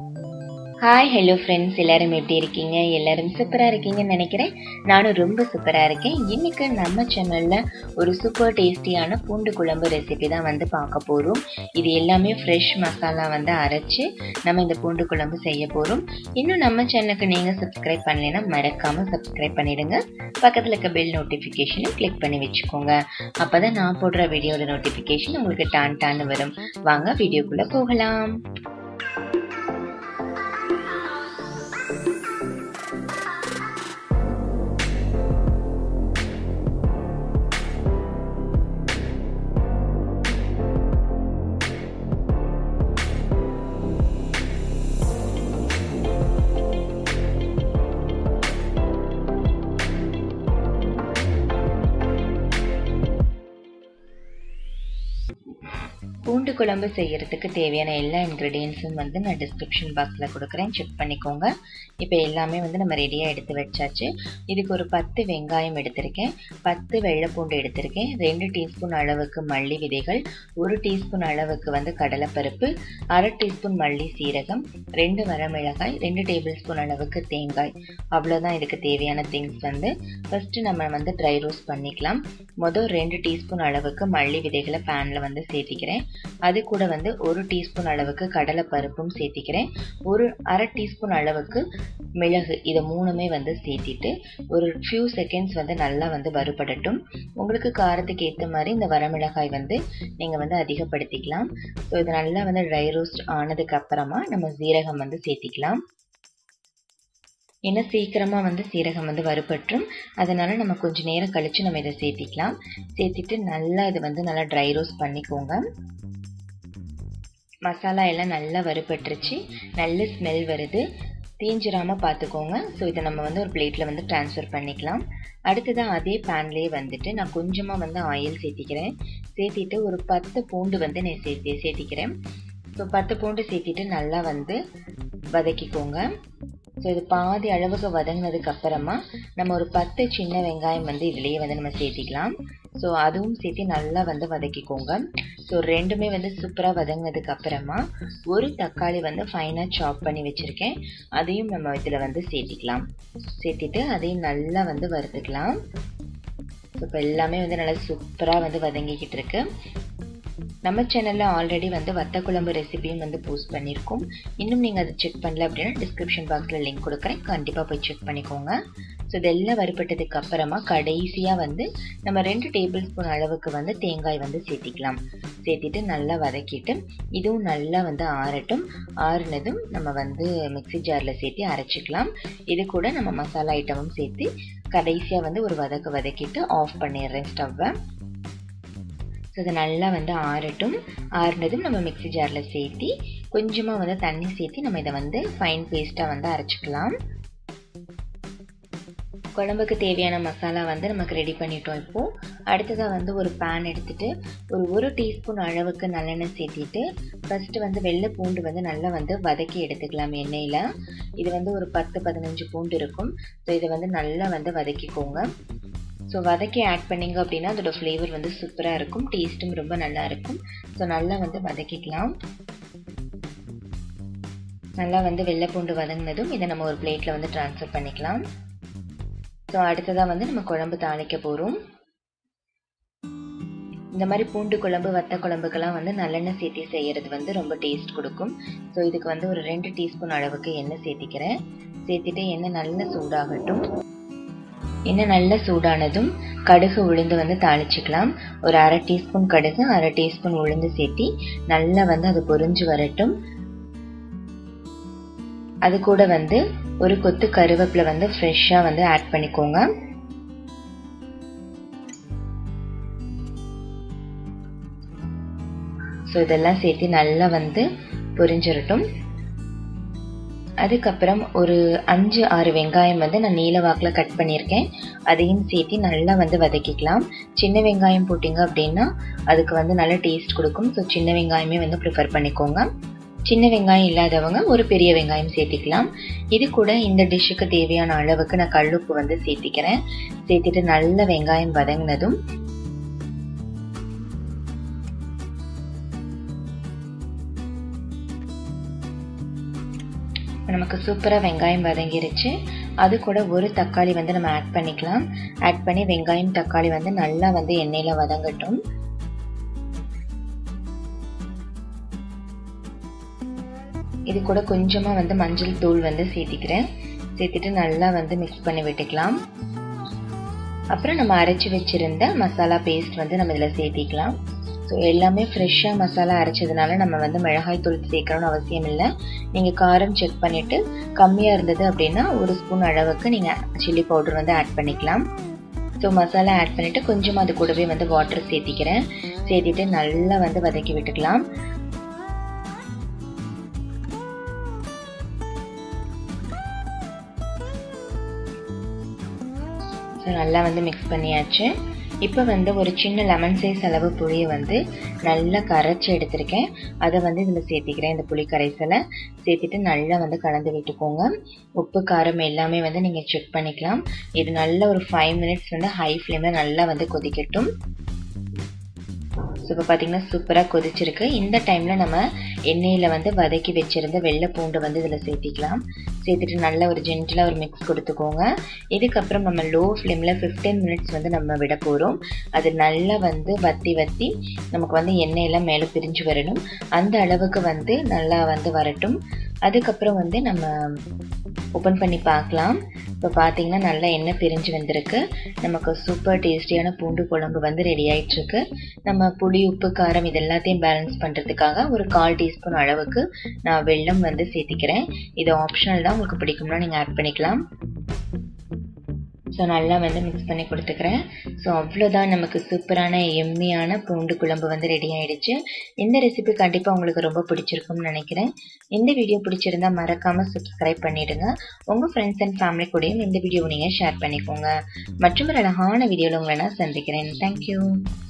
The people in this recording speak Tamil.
ஹாய் ஹலோ ஃப்ரெண்ட்ஸ் எல்லாரும் எப்படி இருக்கீங்க எல்லாரும் சூப்பராக இருக்கீங்கன்னு நினைக்கிறேன் நானும் ரொம்ப சூப்பராக இருக்கேன் இன்னைக்கு நம்ம சேனலில் ஒரு சூப்பர் டேஸ்டியான பூண்டு குழம்பு ரெசிபி தான் வந்து பார்க்க போகிறோம் இது எல்லாமே ஃப்ரெஷ் மசாலா வந்து அரைச்சி நம்ம இந்த பூண்டு குழம்பு செய்ய போகிறோம் இன்னும் நம்ம சேனலுக்கு நீங்கள் சப்ஸ்கிரைப் பண்ணலைன்னா மறக்காமல் சப்ஸ்கிரைப் பண்ணிடுங்க பக்கத்தில் இருக்க பெல் நோட்டிஃபிகேஷனை கிளிக் பண்ணி வச்சுக்கோங்க அப்போ தான் நான் போடுற வீடியோட நோட்டிஃபிகேஷன் உங்களுக்கு டான் டான்னு வரும் வாங்க வீடியோக்குள்ளே போகலாம் பூண்டு குழம்பு செய்யறதுக்கு தேவையான எல்லா இன்க்ரீடியன்ஸும் வந்து நான் டிஸ்கிரிப்ஷன் பாக்ஸில் கொடுக்குறேன் செக் பண்ணிக்கோங்க இப்போ எல்லாமே வந்து நம்ம ரெடியாக எடுத்து வச்சாச்சு இதுக்கு ஒரு பத்து வெங்காயம் எடுத்திருக்கேன் பத்து வெள்ளைப்பூண்டு எடுத்திருக்கேன் ரெண்டு டீஸ்பூன் அளவுக்கு மல்லி விதைகள் ஒரு டீஸ்பூன் அளவுக்கு வந்து கடலைப்பருப்பு அரை டீஸ்பூன் மல்லி சீரகம் ரெண்டு வரமிளகாய் ரெண்டு டேபிள் ஸ்பூன் அளவுக்கு தேங்காய் அவ்வளோதான் இதுக்கு தேவையான திங்ஸ் வந்து ஃபஸ்ட்டு நம்ம வந்து ட்ரை ரோஸ்ட் பண்ணிக்கலாம் மொதல் ரெண்டு டீஸ்பூன் அளவுக்கு மல்லி விதைகளை பேனில் வந்து சேர்த்திக்கிறேன் அது கூட வந்து ஒரு டீஸ்பூன் அளவுக்கு கடலை பருப்பும் சேர்த்திக்கிறேன் ஒரு அரை டீஸ்பூன் அளவுக்கு மிளகு இதை மூணுமே வந்து சேர்த்திட்டு ஒரு ஃபியூ செகண்ட்ஸ் வந்து நல்லா வந்து வறுபடட்டும் உங்களுக்கு காரத்துக்கு ஏற்ற மாதிரி இந்த வரமிளகாய் வந்து நீங்கள் வந்து அதிகப்படுத்திக்கலாம் ஸோ இது நல்லா வந்து ட்ரை ரோஸ்ட் ஆனதுக்கு அப்புறமா நம்ம சீரகம் வந்து சேர்த்திக்கலாம் இன்னும் சீக்கிரமாக வந்து சீரகம் வந்து வறுபற்றும் அதனால் நம்ம கொஞ்சம் நேரம் கழித்து நம்ம இதை சேர்த்திக்கலாம் சேர்த்திட்டு நல்லா இது வந்து நல்லா ட்ரை ரோஸ்ட் பண்ணிக்கோங்க மசாலா எல்லாம் நல்லா வறுபட்டுருச்சு நல்ல ஸ்மெல் வருது தீஞ்சிராமல் பார்த்துக்கோங்க ஸோ இதை நம்ம வந்து ஒரு பிளேட்டில் வந்து ட்ரான்ஸ்ஃபர் பண்ணிக்கலாம் அடுத்ததாக அதே பேன்லேயே வந்துட்டு நான் கொஞ்சமாக வந்து ஆயில் சேர்த்திக்கிறேன் சேர்த்திட்டு ஒரு பத்து பூண்டு வந்து நான் சேர்த்தி சேர்த்திக்கிறேன் ஸோ பத்து பூண்டு சேர்த்திட்டு நல்லா வந்து வதக்கிக்கோங்க ஸோ இது பாதி அளவுக்கு வதங்கினதுக்கு அப்புறமா நம்ம ஒரு பத்து சின்ன வெங்காயம் வந்து இதுலேயே வந்து நம்ம சேர்த்திக்கலாம் ஸோ அதுவும் சேர்த்து நல்லா வந்து வதக்கிக்கோங்க ஸோ ரெண்டுமே வந்து சூப்பராக வதங்கினதுக்கு அப்புறமா ஒரு தக்காளி வந்து ஃபைனாக சாப் பண்ணி வச்சுருக்கேன் அதையும் நம்ம இதில் வந்து சேர்த்திக்கலாம் சேர்த்திட்டு அதையும் நல்லா வந்து வறுத்துக்கலாம் ஸோ இப்போ எல்லாமே வந்து நல்லா சூப்பராக வந்து வதங்கிக்கிட்டு இருக்கு நம்ம சேனலில் ஆல்ரெடி வந்து வத்த குழம்பு ரெசிபியும் வந்து போஸ்ட் பண்ணியிருக்கோம் இன்னும் நீங்கள் அதை செக் பண்ணல அப்படின்னா டிஸ்கிரிப்ஷன் பாக்ஸில் லிங்க் கொடுக்குறேன் கண்டிப்பாக போய் செக் பண்ணிக்கோங்க ஸோ இதெல்லாம் வறுப்பட்டதுக்கு அப்புறமா கடைசியாக வந்து நம்ம ரெண்டு டேபிள் ஸ்பூன் அளவுக்கு வந்து தேங்காய் வந்து சேர்த்திக்கலாம் சேர்த்திட்டு நல்லா வதக்கிட்டு இதுவும் நல்லா வந்து ஆறட்டும் ஆறுனதும் நம்ம வந்து மிக்சி ஜாரில் சேர்த்து அரைச்சிக்கலாம் இது கூட நம்ம மசாலா ஐட்டமும் சேர்த்து கடைசியாக வந்து ஒரு வதக்க வதக்கிட்டு ஆஃப் பண்ணிடுறேன் ஸ்டவ்வை ஸோ இது நல்லா வந்து ஆறட்டும் ஆறுனதும் நம்ம மிக்சி ஜாரில் சேர்த்தி கொஞ்சமாக வந்து தண்ணி சேர்த்தி நம்ம இதை வந்து ஃபைன் பேஸ்ட்டாக வந்து அரைச்சிக்கலாம் குழம்புக்கு தேவையான மசாலா வந்து நமக்கு ரெடி பண்ணிட்டோம் இப்போது அடுத்ததாக வந்து ஒரு பேன் எடுத்துகிட்டு ஒரு ஒரு டீஸ்பூன் அளவுக்கு நல்லெண்ணெய் சேர்த்திட்டு ஃபஸ்ட்டு வந்து வெள்ளை பூண்டு வந்து நல்லா வந்து வதக்கி எடுத்துக்கலாம் எண்ணெயில் இது வந்து ஒரு பத்து பதினஞ்சு பூண்டு இருக்கும் ஸோ இதை வந்து நல்லா வந்து வதக்கிக்கோங்க ஸோ வதக்கி ஆட் பண்ணிங்க அப்படின்னா அதோட ஃப்ளேவர் வந்து சூப்பராக இருக்கும் டேஸ்ட்டும் ரொம்ப நல்லா இருக்கும் ஸோ நல்லா வந்து வதக்கிக்கலாம் நல்லா வந்து வெள்ளை பூண்டு வதங்கினதும் இதை நம்ம ஒரு பிளேட்டில் வந்து ட்ரான்ஸ்ஃபர் பண்ணிக்கலாம் ஸோ அடுத்ததாக வந்து நம்ம குழம்பு தாளிக்க போகிறோம் இந்த மாதிரி பூண்டு குழம்பு வத்த குழம்புக்கெல்லாம் வந்து நல்லெண்ணெய் சேர்த்தி செய்கிறது வந்து ரொம்ப டேஸ்ட் கொடுக்கும் ஸோ இதுக்கு வந்து ஒரு ரெண்டு டீஸ்பூன் அளவுக்கு எண்ணெய் சேர்த்திக்கிறேன் சேர்த்திட்டு எண்ணெய் நல்லா சூடாகட்டும் எண்ணெய் நல்லா சூடானதும் கடுகு உளுந்து வந்து தாளிச்சுக்கலாம் ஒரு அரை டீஸ்பூன் கடுகு அரை டீஸ்பூன் உளுந்து சேர்த்தி நல்லா வந்து அது பொரிஞ்சு வரட்டும் அது கூட வந்து ஒரு கொத்து கருவேப்பிலை வந்து ஃப்ரெஷ்ஷாக வந்து ஆட் பண்ணிக்கோங்க ஸோ இதெல்லாம் சேர்த்து நல்லா வந்து பொரிஞ்சிடட்டும் அதுக்கப்புறம் ஒரு அஞ்சு ஆறு வெங்காயம் வந்து நான் நீல வாக்கில் கட் பண்ணியிருக்கேன் அதையும் சேர்த்து நல்லா வந்து வதக்கிக்கலாம் சின்ன வெங்காயம் போட்டிங்க அப்படின்னா அதுக்கு வந்து நல்ல டேஸ்ட் கொடுக்கும் ஸோ சின்ன வெங்காயமே வந்து ப்ரிஃபர் பண்ணிக்கோங்க சின்ன வெங்காயம் இல்லாதவங்க ஒரு பெரிய வெங்காயம் சேர்த்திக்கலாம் இது கூட இந்த டிஷ்ஷுக்கு தேவையான அளவுக்கு நான் கல்லுப்பு வந்து சேர்த்திக்கிறேன் சேர்த்திட்டு நல்ல வெங்காயம் வதங்கினதும் நமக்கு சூப்பராக வெங்காயம் வதங்கிருச்சு அது கூட ஒரு தக்காளி வந்து நம்ம ஆட் பண்ணிக்கலாம் ஆட் பண்ணி வெங்காயம் தக்காளி வந்து நல்லா வந்து எண்ணெயில் வதங்கட்டும் இது கூட கொஞ்சமாக வந்து மஞ்சள் தூள் வந்து சேர்த்திக்கிறேன் சேர்த்துட்டு நல்லா வந்து மிக்ஸ் பண்ணி விட்டுக்கலாம் அப்புறம் நம்ம அரைச்சி வச்சுருந்த மசாலா பேஸ்ட் வந்து நம்ம இதில் சேர்த்திக்கலாம் ஸோ எல்லாமே ஃப்ரெஷ்ஷாக மசாலா அரைச்சதுனால நம்ம வந்து மிளகாய் தூள் சேர்க்கணும்னு அவசியம் இல்லை நீங்கள் காரம் செக் பண்ணிவிட்டு கம்மியாக இருந்தது அப்படின்னா ஒரு ஸ்பூன் அளவுக்கு நீங்கள் சில்லி பவுடர் வந்து ஆட் பண்ணிக்கலாம் ஸோ மசாலா ஆட் பண்ணிவிட்டு கொஞ்சமாக அது கூடவே வந்து வாட்டர் சேர்த்திக்கிறேன் சேர்த்திட்டு நல்லா வந்து வதக்கி விட்டுக்கலாம் ஸோ நல்லா வந்து மிக்ஸ் பண்ணியாச்சு இப்போ வந்து ஒரு சின்ன லெமன் சைஸ் அளவு புளியை வந்து நல்லா கரைச்சி எடுத்திருக்கேன் அதை வந்து இதில் சேர்த்திக்கிறேன் இந்த புளி கரைசலை சேர்த்துட்டு நல்லா வந்து கலந்து விட்டுக்கோங்க உப்பு காரம் எல்லாமே வந்து நீங்கள் செக் பண்ணிக்கலாம் இது நல்ல ஒரு ஃபைவ் மினிட்ஸ் வந்து ஹை ஃப்ளேமில் நல்லா வந்து கொதிக்கட்டும் ஸோ இப்போ பார்த்தீங்கன்னா சூப்பராக கொதிச்சிருக்கு இந்த டைமில் நம்ம எண்ணெயில் வந்து வதக்கி வச்சுருந்த வெள்ளை பூண்டு வந்து இதில் சேர்த்திக்கலாம் சேர்த்துட்டு நல்லா ஒரு ஜென்டிலாக ஒரு மிக்ஸ் கொடுத்துக்கோங்க இதுக்கப்புறம் நம்ம லோ ஃப்ளேமில் ஃபிஃப்டீன் மினிட்ஸ் வந்து நம்ம விட போகிறோம் அது நல்லா வந்து வத்தி வத்தி நமக்கு வந்து எண்ணெயெல்லாம் மேலே பிரிஞ்சு வரணும் அந்த அளவுக்கு வந்து நல்லா வந்து வரட்டும் அதுக்கப்புறம் வந்து நம்ம ஓப்பன் பண்ணி பார்க்கலாம் இப்போ பார்த்தீங்கன்னா நல்லா எண்ணெய் பிரிஞ்சு வந்திருக்கு நமக்கு சூப்பர் டேஸ்டியான பூண்டு குழம்பு வந்து ரெடி ஆயிட்டுருக்கு நம்ம புளி உப்பு காரம் இது எல்லாத்தையும் பேலன்ஸ் பண்ணுறதுக்காக ஒரு கால் டீஸ்பூன் அளவுக்கு நான் வெல்லம் வந்து சேர்த்திக்கிறேன் இது ஆப்ஷனல் தான் உங்களுக்கு பிடிக்கும்னா நீங்கள் ஆட் பண்ணிக்கலாம் ஸோ நல்லா வந்து மிக்ஸ் பண்ணி கொடுத்துக்கிறேன் ஸோ அவ்வளோதான் நமக்கு சூப்பரான எம்மியான பூண்டு குழம்பு வந்து ரெடி ஆகிடுச்சு இந்த ரெசிபி கண்டிப்பாக உங்களுக்கு ரொம்ப பிடிச்சிருக்கும்னு நினைக்கிறேன் இந்த வீடியோ பிடிச்சிருந்தா மறக்காமல் சப்ஸ்கிரைப் பண்ணிவிடுங்க உங்கள் ஃப்ரெண்ட்ஸ் அண்ட் ஃபேமிலி கூடயும் இந்த வீடியோவை நீங்கள் ஷேர் பண்ணிக்கோங்க மற்றும் ஒரு அழகான வீடியோவில் உங்களை நான் சந்திக்கிறேன் தேங்க்யூ